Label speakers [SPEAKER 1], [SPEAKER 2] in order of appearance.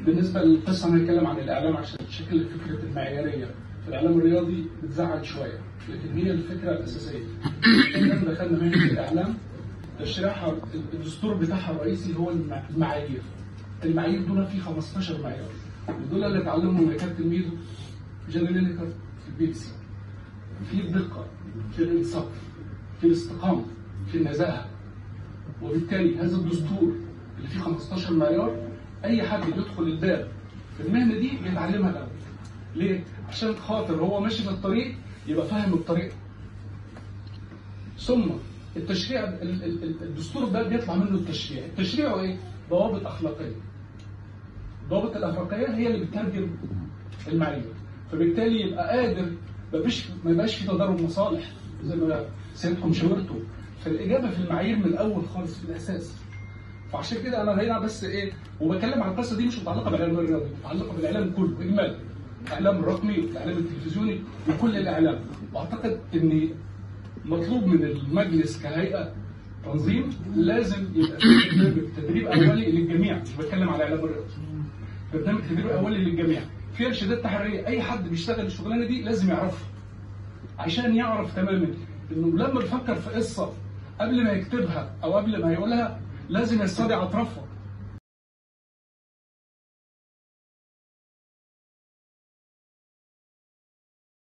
[SPEAKER 1] بالنسبه للقصه هنتكلم عن الاعلام عشان شكل فكره المعياريه في الاعلام الرياضي بتزعل شويه لكن هي الفكره الاساسيه احنا دخلنا مهنه الاعلام تشريعها الدستور بتاعها الرئيسي هو المع- المعايير المعايير دول في 15 معيار ودول اللي اتعلمهم يا كابتن ميدو جاري لينيكر في البي سي في الدقه في الانصاف في الاستقامه في النزاهه وبالتالي هذا الدستور اللي فيه 15 معيار اي حد يدخل الباب في المهنه دي يتعلمها الاول ليه؟ عشان خاطر هو ماشي في الطريق يبقى فاهم الطريق ثم التشريع ال- ال- ال- الدستور ده بيطلع منه التشريع التشريع هو ايه؟ ضوابط اخلاقيه الضوابط الاخلاقيه هي اللي بتترجم المعايير فبالتالي يبقى قادر ما يبقاش ما يبقاش في تضارب مصالح زي ما سيادتكم شاورتوا فالاجابه في المعايير من الاول خالص في الاساس فعشان كده انا هنا بس ايه وبتكلم عن القصه دي مش متعلقه بالاعلام الرياضي متعلقه بالاعلام كله اجمالا الاعلام الرقمي والاعلام التلفزيوني وكل الاعلام واعتقد ان مطلوب من المجلس كهيئه تنظيم لازم يبقى في برنامج تدريب اولي للجميع مش بتكلم على الاعلام الرياضي برنامج تدريب اولي للجميع في ارشادات تحريريه اي حد بيشتغل الشغلانه دي لازم يعرفها عشان يعرف تماما انه لما بيفكر في قصه قبل ما يكتبها او قبل ما يقولها لازم يستدعي اطرافها